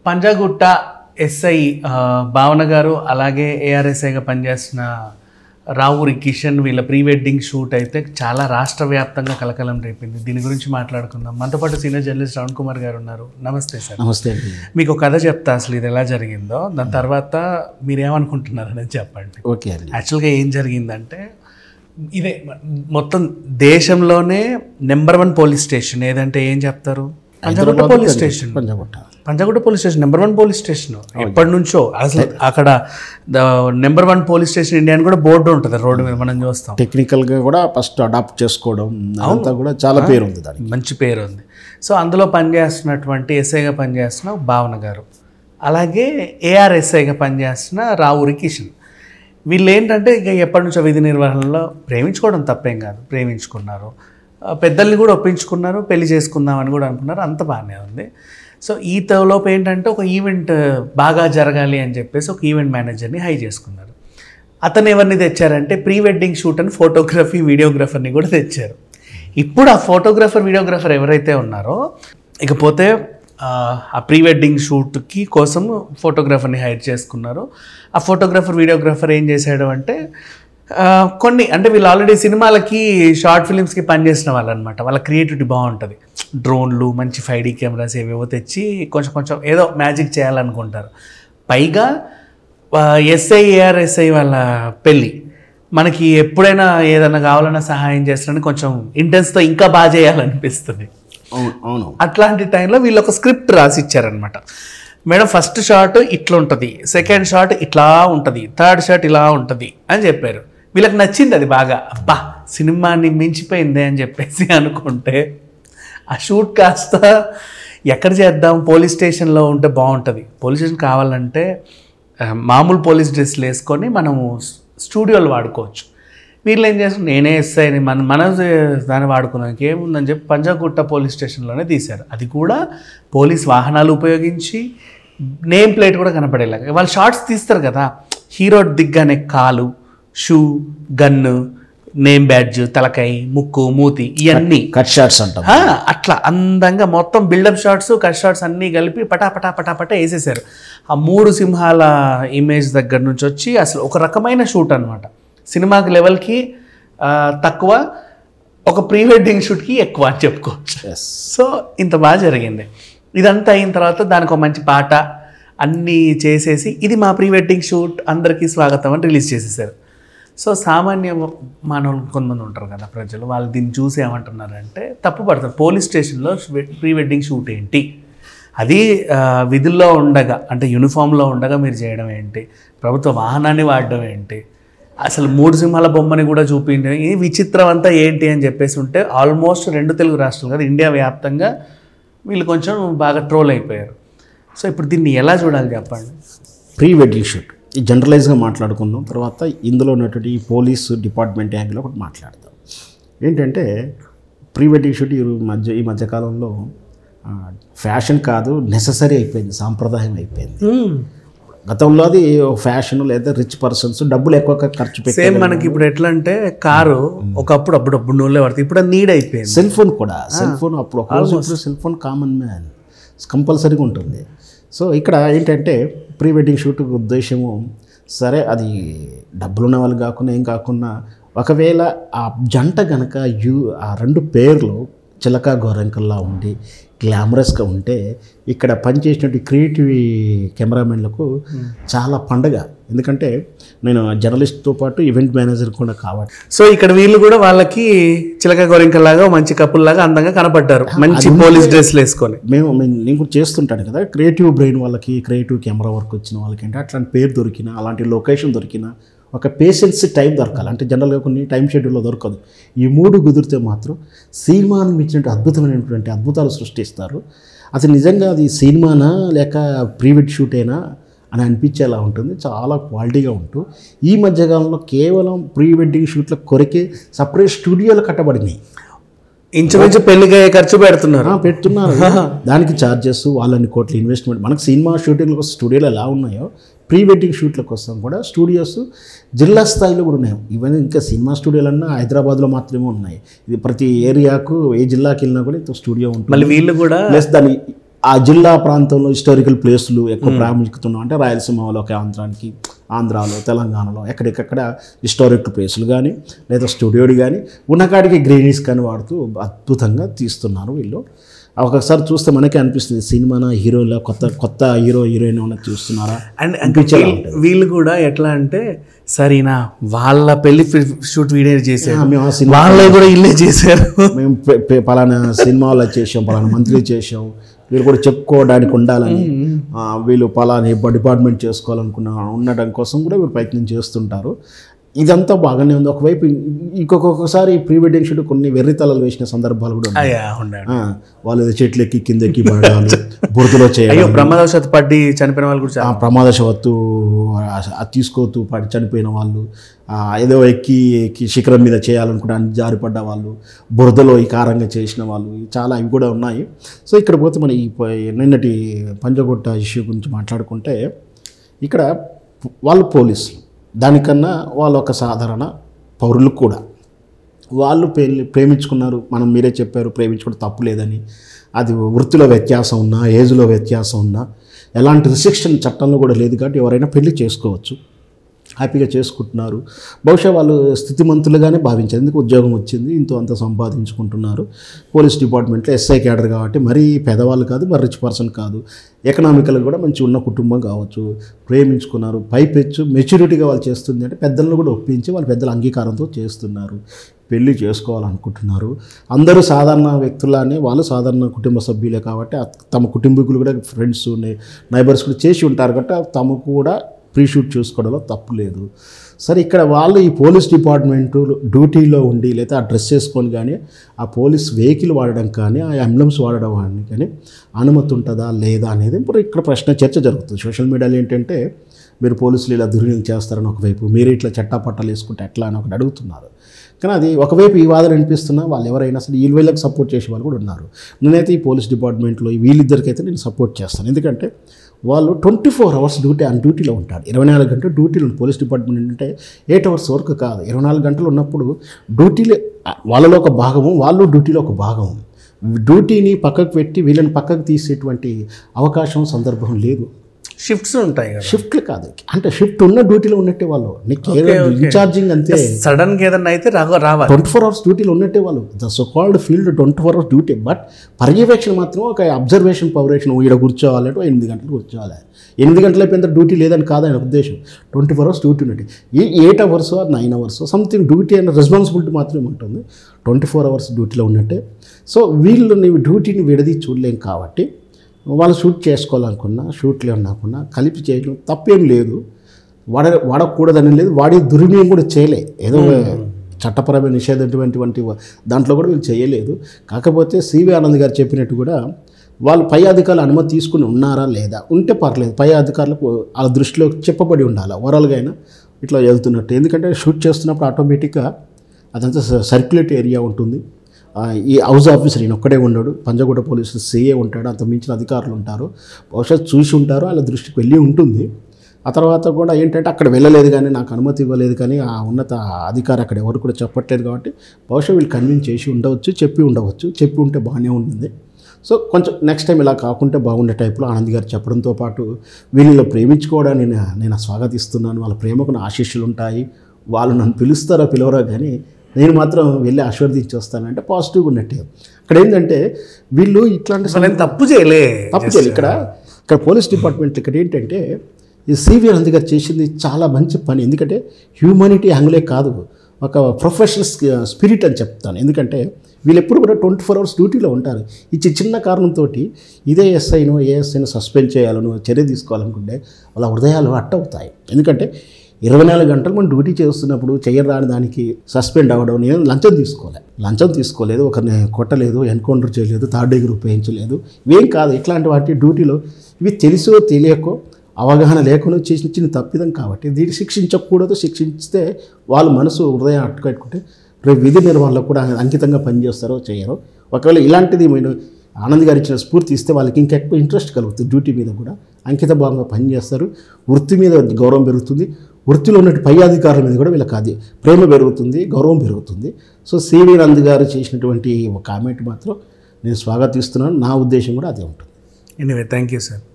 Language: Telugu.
పంజాగుట్ట ఎస్ఐ ఆ, భావన గారు అలాగే ఏఆర్ఎస్ఐగా పనిచేస్తున్న రావురి కిషన్ వీళ్ళ ప్రీ వెడ్డింగ్ షూట్ అయితే చాలా రాష్ట్ర వ్యాప్తంగా కలకలం రేపింది దీని గురించి మాట్లాడుకుందాం మనతో పాటు సీనియర్ జర్నలిస్ట్ రావణ్ కుమార్ గారు ఉన్నారు నమస్తే సార్ నమస్తే అండి మీకు ఒక కథ చెప్తా అసలు ఇది ఎలా జరిగిందో దాని తర్వాత మీరు ఏమనుకుంటున్నారు అనేది చెప్పండి ఓకే అండి యాక్చువల్గా ఏం జరిగిందంటే ఇదే మ- మొత్తం దేశంలోనే నెంబర్ వన్ పోలీస్ స్టేషన్ ఏదంటే ఏం చెప్తారు Panjagutta police station Panjagutta Panjagutta police station number one police station ఎప్పటి నుంచో అసలు అక్కడ the number one police station India అని కూడా బోర్డు ఉంటుంది రోడ్డు మీద మనం చూస్తాం టెక్నికల్గా కూడా ఫస్ట్ అడాప్ట్ చేసుకోవడం అంతా కూడా చాలా పేరు ఉంది దానికి మంచి పేరు ఉంది సో అందులో పనిచేస్తున్నటువంటి ఎస్ఐగా పనిచేస్తున్న భావన గారు అలాగే ఏఆర్ఎస్ఐగా పనిచేస్తున్న రావురి కిషన్ వీళ్ళు ఏంటంటే ఇక ఎప్పటి నుంచో విధి నిర్వహణలో ప్రేమించుకోవడం తప్పేం కాదు ప్రేమించుకున్నారు ఆ, పెద్దల్ని కూడా ఒప్పించుకున్నారు పెళ్లి చేసుకుందామని కూడా అనుకున్నారు అంత బాగానే ఉంది సో ఈ లోపు ఏంటంటే ఒక ఈవెంట్ బాగా జరగాలి అని చెప్పేసి ఒక ఈవెంట్ మేనేజర్ని హై చేసుకున్నారు అతను ఎవరిని తెచ్చారంటే ప్రీ వెడ్డింగ్ షూట్ అని ఫోటోగ్రఫీ వీడియోగ్రఫర్ని కూడా తెచ్చారు ఇప్పుడు ఆ ఫోటోగ్రఫర్ వీడియోగ్రఫర్ ఎవరైతే ఉన్నారో ఇకపోతే ఆ, ఆ ప్రీ వెడ్డింగ్ షూట్కి కోసం ఫోటోగ్రఫర్ని హైర్ చేసుకున్నారు ఆ ఫోటోగ్రఫర్ వీడియోగ్రఫర్ ఏం చేశాడు అంటే ఆ, కొన్ని అంటే వీళ్ళు ఆల్రెడీ సినిమాలకి షార్ట్ ఫిలిమ్స్కి పనిచేసిన వాళ్ళు అనమాట వాళ్ళ క్రియేటివిటీ బాగుంటుంది డ్రోన్లు మంచి ఫైవ్ డీ కెమెరాస్ ఏవేవో తెచ్చి కొంచెం కొంచెం ఏదో మ్యాజిక్ చేయాలనుకుంటారు పైగా ఎస్ఐ ఏఆర్ఎస్ఐ వాళ్ళ పెళ్ళి మనకి ఎప్పుడైనా ఏదైనా కావాలన్నా సహాయం చేస్తారని కొంచెం ఇంటెన్స్తో ఇంకా బాగా చేయాలనిపిస్తుంది అవును అవును అట్లాంటి టైంలో వీళ్ళు ఒక స్క్రిప్ట్ రాసి ఇచ్చారనమాట మేడం ఫస్ట్ షాట్ ఇట్లా ఉంటుంది సెకండ్ షాట్ ఇట్లా ఉంటుంది థర్డ్ షాట్ ఇలా ఉంటుంది అని చెప్పారు వీళ్ళకి నచ్చింది అది బాగా అబ్బా సినిమాని మించిపోయింది అని చెప్పేసి అనుకుంటే ఆ షూట్ కాస్త ఎక్కడ చేద్దాం పోలీస్ స్టేషన్లో ఉంటే బాగుంటుంది పోలీస్ స్టేషన్ కావాలంటే ఆ, మామూలు పోలీస్ డ్రెస్లు వేసుకొని మనము స్టూడియోలు వాడుకోవచ్చు వీళ్ళు ఏం చేస్తారు నేనే ఎస్ఐని మన మన దాన్ని వాడుకున్నాం ఏముందని చెప్పి పంజాగుట్ట పోలీస్ స్టేషన్లోనే తీశారు అది కూడా పోలీస్ వాహనాలు ఉపయోగించి నేమ్ ప్లేట్ కూడా కనపడేలాగా వాళ్ళు షార్ట్స్ తీస్తారు కదా హీరో దిగ్గానే కాలు షూ గన్ను నేమ్ బ్యాడ్జ్ తలకాయ ముక్కు మూతి ఇవన్నీ కట్ షాట్స్ అంటాం ఆ, అట్లా అందంగా మొత్తం బిల్డప్ షాట్స్ కట్ షాట్స్ అన్నీ కలిపి పటా పటా పటా పటా వేసేసారు ఆ మూడు సింహాల ఇమేజ్ దగ్గర నుంచి వచ్చి అసలు ఒక రకమైన షూట్ అనమాట సినిమాకి లెవెల్కి ఆ, తక్కువ ఒక ప్రీ వెడ్డింగ్ షూట్కి ఎక్కువ అని చెప్పుకోవచ్చు ఎస్ సో ఇంత బాగా జరిగింది ఇదంతా అయిన తర్వాత దానికి ఒక మంచి పాట అన్నీ చేసేసి ఇది మా ప్రీ వెడ్డింగ్ షూట్ అందరికీ స్వాగతం అని రిలీజ్ చేసేసారు సో సామాన్య మానవులు కొంతమంది ఉంటారు కదా ప్రజలు వాళ్ళు దీన్ని చూసి ఏమంటున్నారంటే తప్పు పడతారు పోలీస్ స్టేషన్లో ప్రీ వెడ్డింగ్ షూట్ ఏంటి అది ఆ, విధుల్లో ఉండగా అంటే యూనిఫామ్లో ఉండగా మీరు చేయడం ఏంటి ప్రభుత్వ వాహనాన్ని వాడడం ఏంటి అసలు మూడు సింహాల బొమ్మని కూడా చూపించడం ఈ విచిత్రం అంతా ఏంటి అని చెప్పేసి ఉంటే ఆల్మోస్ట్ రెండు తెలుగు రాష్ట్రాలు కదా ఇండియా వ్యాప్తంగా వీళ్ళు కొంచెం బాగా ట్రోల్ అయిపోయారు సో ఇప్పుడు దీన్ని ఎలా చూడాలి చెప్పండి ప్రీ వెడ్డింగ్ షూట్ ఈ జనరలైజ్గా మాట్లాడుకుందాం తర్వాత ఇందులో ఉన్నటువంటి ఈ పోలీసు డిపార్ట్మెంట్ యాంగిల్ ఒకటి మాట్లాడదాం ఏంటంటే ప్రీ వెడ్డింగ్ షూట్ ఈ మధ్య ఈ మధ్యకాలంలో ఆ, ఫ్యాషన్ కాదు నెససరీ అయిపోయింది సాంప్రదాయం అయిపోయింది గతంలో అది ఫ్యాషన్ లేదా రిచ్ పర్సన్స్ డబ్బులు ఎక్కువ ఖర్చు పెట్టి సేమ్ మనకి ఇప్పుడు ఎట్లా అంటే కారు ఒకప్పుడు అప్పుడు అప్పుడు నూనె పడుతుంది ఇప్పుడు అది నీడ్ అయిపోయింది సెల్ ఫోన్ కూడా సెల్ ఫోన్ అప్పుడు ఒక రోజు ఇప్పుడు సెల్ ఫోన్ కామన్ మ్యాన్ కంపల్సరీగా ఉంటుంది సో ఇక్కడ ఏంటంటే ప్రీ వెడ్డింగ్ షూట్ ఉద్దేశము సరే అది డబ్బులున్న వాళ్ళు కాకుండా ఏం కాకుండా ఒకవేళ ఆ జంట గనక యూ ఆ రెండు పేర్లు చిలక గోరంకల్లా ఉండి గ్లామరస్గా ఉంటే ఇక్కడ పనిచేసినటువంటి క్రియేటివ్ కెమెరామెన్లకు చాలా పండగ ఎందుకంటే నేను జర్నలిస్ట్తో పాటు ఈవెంట్ మేనేజర్ కూడా కాబట్టి సో ఇక్కడ వీళ్ళు కూడా వాళ్ళకి చిలక గోరింకలాగా మంచి కపుల్ లాగా అందంగా కనపడ్డారు మంచి పోలీస్ డ్రెస్లు వేసుకొని మేము మేము- నేను కూడా చేస్తుంటాను కదా క్రియేటివ్ బ్రెయిన్ వాళ్ళకి క్రియేటివ్ కెమెరా వర్క్ వచ్చిన వాళ్ళకి అంటే అట్లాంటి పేరు దొరికిన అలాంటి లొకేషన్ దొరికిన ఒక పేషెన్స్ టైం దొరకాలి అంటే జనరల్గా కొన్ని టైం షెడ్యూల్లో దొరకదు ఈ మూడు కుదిరితే మాత్రం సినిమాను మించినట్టు అద్భుతమైనటువంటి అద్భుతాలు సృష్టిస్తారు అది నిజంగా అది సినిమానా లేక ప్రీవెడ్ షూటేనా అని అనిపించేలా ఉంటుంది చాలా క్వాలిటీగా ఉంటూ ఈ మధ్యకాలంలో కేవలం ప్రీ వెడ్డింగ్ షూట్ల కొరకే సపరేట్ స్టూడియోలు కట్టబడినాయి ఇంచుమించు పెళ్లికి ఖర్చు పెడుతున్నారు ఆ, పెడుతున్నారు దానికి ఛార్జెస్ వాళ్ళని కోట్ల ఇన్వెస్ట్మెంట్ మనకు సినిమా షూటింగ్ల కోసం స్టూడియోలు ఎలా ఉన్నాయో ప్రీ వెడ్డింగ్ షూట్ల కోసం కూడా స్టూడియోస్ జిల్లా స్థాయిలో కూడా ఉన్నాయి ఈవెన్ ఇంకా సినిమా స్టూడియోలు అన్నా హైదరాబాద్లో మాత్రమే ఉన్నాయి ఇది ప్రతి ఏరియాకు ఏ జిల్లాకి వెళ్ళినా కూడా ఇంత స్టూడియో ఉంటుంది మళ్ళీ వీళ్ళు కూడా ప్లస్ దాని ఆ జిల్లా ప్రాంతంలో హిస్టారికల్ ప్లేస్లు ఎక్కువ ప్రాముఖ్యత ఉన్న అంటే రాయలసీమలో ఒక ఆంధ్రానికి ఆంధ్రాలో తెలంగాణలో ఎక్కడికక్కడ హిస్టారిక్ ప్లేసులు కానీ లేదా స్టూడియోలు కానీ ఉన్నకాడికి గ్రీనీస్ కానీ వాడుతూ అద్భుతంగా తీస్తున్నారు వీళ్ళు ఒకసారి చూస్తే మనకే అనిపిస్తుంది సినిమానా హీరోలా కొత్త కొత్త హీరో హీరోయిన్ ఏమైనా చూస్తున్నారా అండ్ అనిపించేలా వీళ్ళు- వీళ్ళు కూడా ఎట్లా అంటే సరేనా వాళ్ళ పెళ్లి షూట్ వీడియో చేశారు మేము ఆ సినిమా వాళ్ళే కూడా ఇల్లే చేశారు మేము పె- పె- పలానా సినిమాలో చేసాం పలానా మంత్రి చేసాం వీళ్ళు కూడా చెప్పుకోవడానికి ఉండాలని ఆ, వీళ్ళు పలానా డిపార్ట్మెంట్ చేసుకోవాలనుకున్న ఉండడం కోసం కూడా వీళ్ళు ప్రయత్నం చేస్తుంటారు ఇదంతా బాగానే ఉంది ఒకవైపు ఇంకొకసారి ప్రీ వెడ్డింగ్ షూట్ కొన్ని వెర్రితలలు వేసిన సందర్భాలు కూడా ఉన్నాయి అయ్యా ఉండండి ఆ, వాళ్ళు ఏదో చెట్లు ఎక్కి కిందకి పడడాలు బురదలో చేయడం అయ్యో ప్రమాదవశాత్తు పడి చనిపోయిన వాళ్ళు కూడా ఆ చాలా ప్రమాదశవత్తు ఆ తీసుకోతూ పడి చనిపోయిన వాళ్ళు ఆ ఏదో ఎక్కి ఎక్కి శిఖరం మీద చేయాలనుకుంటే జారిపడ్డ వాళ్ళు బురదలో ఈ కారంగా చేసిన వాళ్ళు చాలా ఇవి కూడా ఉన్నాయి సో ఇక్కడ పోతే మన ఈ ప- నిన్నటి పంజగుట్ట ఇష్యూ గురించి మాట్లాడుకుంటే ఇక్కడ వాళ్ళు పోలీసులు దానికన్నా వాళ్ళు ఒక సాధారణ పౌరులు కూడా వాళ్ళు పెళ్లి ప్రేమించుకున్నారు మనం మీరే చెప్పారు ప్రేమించుకోవడం తప్పు లేదని అది వృత్తిలో వ్యత్యాసం ఉన్నా ఏజ్లో వ్యత్యాసం ఉన్నా ఎలాంటి రిస్ట్రిక్షన్ చట్టంలో కూడా లేదు కాబట్టి ఎవరైనా పెళ్లి చేసుకోవచ్చు హ్యాపీగా చేసుకుంటున్నారు బహుశా వాళ్ళు స్థితిమంతులుగానే భావించారు ఎందుకు ఉద్యోగం వచ్చింది ఇంతో అంత సంపాదించుకుంటున్నారు పోలీస్ డిపార్ట్మెంట్లో ఎస్ఐ క్యాడర్ కాబట్టి మరీ పేదవాళ్ళు కాదు మరి రిచ్ పర్సన్ కాదు ఎకనామికల్గా కూడా మంచి ఉన్న కుటుంబం కావచ్చు ప్రేమించుకున్నారు పైపెచ్చు మెచ్యూరిటీగా వాళ్ళు చేస్తుంది అంటే పెద్దలను కూడా ఒప్పించి వాళ్ళ పెద్దల అంగీకారంతో చేస్తున్నారు పెళ్లి చేసుకోవాలనుకుంటున్నారు అందరూ సాధారణ వ్యక్తులానే వాళ్ళు సాధారణ కుటుంబ సభ్యులే కాబట్టి ఆ- తమ కుటుంబీకులు కూడా ఫ్రెండ్స్ నైబర్స్ కూడా చేసి ఉంటారు కాబట్టి తమకు కూడా ప్రీ షూట్ చూసుకోవడంలో తప్పు లేదు సరే ఇక్కడ వాళ్ళు ఈ పోలీస్ డిపార్ట్మెంట్ డ్యూటీలో ఉండి లేదా ఆ డ్రెస్ వేసుకొని కానీ ఆ పోలీస్ వెహికల్ వాడడం కానీ ఆ ఎంబ్లమ్స్ వాడడం అని కానీ అనుమతి ఉంటుందా లేదా అనేది ఇప్పుడు ఇక్కడ ప్రశ్న చర్చ జరుగుతుంది సోషల్ మీడియాలో ఏంటంటే మీరు పోలీసులు ఇలా దుర్వినియోగం చేస్తారని ఒకవైపు మీరు ఇట్లా చట్టాపట్టాలు వేసుకుంటే ఎట్లా అని ఒకటి అడుగుతున్నారు కానీ అది ఒకవైపు ఈ వాదన అనిపిస్తున్నా వాళ్ళు ఎవరైనా సరే ఈ వీళ్ళకి సపోర్ట్ చేసే వాళ్ళు కూడా ఉన్నారు నేనైతే ఈ పోలీస్ డిపార్ట్మెంట్లో ఈ వీళ్ళిద్దరికైతే నేను సపోర్ట్ చేస్తాను ఎందుకంటే వాళ్ళు twenty four hours duty on డ్యూటీలో ఉంటారు ఇరవై నాలుగు గంటలు డ్యూటీలో ఉంది. పోలీస్ డిపార్ట్మెంట్ అంటే ఎయిట్ అవర్స్ వరకు కాదు ఇరవై నాలుగు గంటలు ఉన్నప్పుడు డ్యూటీలో వాళ్ళలో ఒక భాగము వాళ్ళు డ్యూటీలో ఒక భాగము డ్యూటీని పక్కకు పెట్టి వీళ్ళని పక్కకు తీసేటువంటి అవకాశం సందర్భం లేదు షిఫ్ట్స్ ఉంటాయి కదా షిఫ్ట్లు కాదు అంటే షిఫ్ట్ ఉన్న డ్యూటీలో ఉన్నట్టే వాళ్ళు నీకు ఇన్ఛార్జింగ్ అంతే సడన్ గా ఏదన్నా అయితే రావ రావాలి ట్వంటీ ఫోర్ అవర్స్ డ్యూటీలో ఉన్నట్టే వాళ్ళు the so called field twenty four hours duty but పర్యవేక్షణ మాత్రం ఒక అబ్జర్వేషన్ పర్యవేక్షణ ఈడ కూర్చోవాలంటే ఎనిమిది గంటలు కూర్చోవాలి ఎనిమిది గంటల అయిపోయిన డ్యూటీ లేదని కాదు ఆయన ఉద్దేశం ట్వంటీ ఫోర్ అవర్స్ డ్యూటీ ఉన్నట్టు ఈ eight hours nine hours something duty అనే రెస్పాన్సిబిలిటీ మాత్రమే ఉంటుంది ట్వంటీ ఫోర్ అవర్స్ డ్యూటీలో ఉన్నట్టే సో వీళ్ళు నీవు డ్యూటీని విడది చూడలేం కాబట్టి వాళ్ళు షూట్ చేసుకోవాలనుకున్నా షూట్లు అనుకున్నా కలిపి చేయడం తప్పేం లేదు వాడ వాడకూడదని లేదు వాడి దుర్వినియోగం కూడా చేయలే ఏదో చట్టపరమైన నిషేధమైనటువంటి దాంట్లో కూడా వీళ్ళు చేయలేదు కాకపోతే సివి ఆనంద్ గారు చెప్పినట్టు కూడా వాళ్ళు పై అధికారులు అనుమతి తీసుకుని ఉన్నారా లేదా ఉంటే పర్లేదు పై అధికారులకు వాళ్ళ దృష్టిలో చెప్పబడి ఉండాలి ఓవరాల్గా అయినా ఇట్లా వెళ్తున్నట్టు ఎందుకంటే షూట్ చేస్తున్నప్పుడు ఆటోమేటిక్గా అదంతా సర్క్యులేట్ ఏరియా ఉంటుంది ఆ, ఈ హౌస్ ఆఫీసర్ ఈయన ఒక్కడే ఉండడు పంజగుట్ట పోలీసు సీఏ ఉంటాడు అంత మించిన అధికారులు ఉంటారు బహుశా చూసి ఉంటారు వాళ్ళ దృష్టికి వెళ్ళి ఉంటుంది ఆ తర్వాత కూడా ఏంటంటే అక్కడ వెళ్ళలేదు కానీ నాకు అనుమతి ఇవ్వలేదు కానీ ఆ ఉన్నత అధికారి అక్కడ ఎవరు కూడా చెప్పట్లేదు కాబట్టి బహుశా వీళ్ళు కన్విన్స్ చేసి ఉండవచ్చు చెప్పి ఉండవచ్చు చెప్పి ఉంటే బాగానే ఉంటుంది సో కొంచెం నెక్స్ట్ టైం ఇలా కాకుంటే బాగుండే టైప్లో ఆనంద్ గారు చెప్పడంతో పాటు వీళ్ళలో ప్రేమించుకోవడాన్ని నేను నేను స్వాగతిస్తున్నాను వాళ్ళ ప్రేమకు నా ఆశీస్సులు ఉంటాయి వాళ్ళు నన్ను పిలుస్తారో పిలవరో కానీ నేను మాత్రం వెళ్ళి ఆశీర్వదించి వస్తానంటే పాజిటివ్గా ఉన్నట్టే అక్కడ ఏంటంటే వీళ్ళు ఇట్లాంటి అసలు ఏం తప్పు చేయలే తప్పు చేయాలి ఇక్కడ ఇక్కడ పోలీస్ డిపార్ట్మెంట్ ఇక్కడ ఏంటంటే ఈ సివి అనంత్ గారు చేసింది చాలా మంచి పని ఎందుకంటే హ్యూమానిటీ యాంగిలే కాదు ఒక ప్రొఫెషనల్ స్పిరిట్ అని చెప్తాను ఎందుకంటే వీళ్ళు ఎప్పుడు కూడా ట్వంటీ ఫోర్ అవర్స్ డ్యూటీలో ఉంటారు ఈ చి- చిన్న కారణంతో ఇదే ఎస్ఐనో ఏఎస్ఐనో సస్పెండ్ చేయాలనో చర్య తీసుకోవాలనుకుంటే వాళ్ళ హృదయాలు అట్టవుతాయి ఎందుకంటే ఇరవై నాలుగు గంటలు మనం డ్యూటీ చేస్తున్నప్పుడు చేయరాని దానికి సస్పెండ్ అవ్వడం నేను లంచం తీసుకోలే లంచం తీసుకోలేదు ఒకరిని కొట్టలేదు ఎన్కౌంటర్ చేయలేదు థర్డ్ డిగ్రీ ఉపయోగించలేదు ఇవేం కాదు ఇట్లాంటి వాటి డ్యూటీలో ఇవి తెలుసో తెలియకో అవగాహన లేకుండా చేసిన చిన్న తప్పిదం కాబట్టి దీన్ని శిక్షించకూడదు శిక్షిస్తే వాళ్ళ మనసు హృదయం అట్టుకట్టుకుంటే రేపు విధి నిర్వహణలో కూడా అంకితంగా పనిచేస్తారో చేయరో ఒకవేళ ఇలాంటిది మీరు ఆనంద్ గారు ఇచ్చిన స్ఫూర్తి ఇస్తే వాళ్ళకి ఇంకా ఎక్కువ ఇంట్రెస్ట్ కలుగుతుంది డ్యూటీ మీద కూడా అంకిత భావంగా పనిచేస్తారు వృత్తి మీద గౌరవం పెరుగుతుంది వృత్తిలో ఉన్నట్టు పై అధికారుల మీద కూడా వీళ్ళకి అది ప్రేమ పెరుగుతుంది గౌరవం పెరుగుతుంది సో సివి నంద్ గారు చేసినటువంటి ఒక కామెంట్ మాత్రం నేను స్వాగతిస్తున్నాను నా ఉద్దేశం కూడా అదే ఉంటుంది ఎనీవే థ్యాంక్ యూ సార్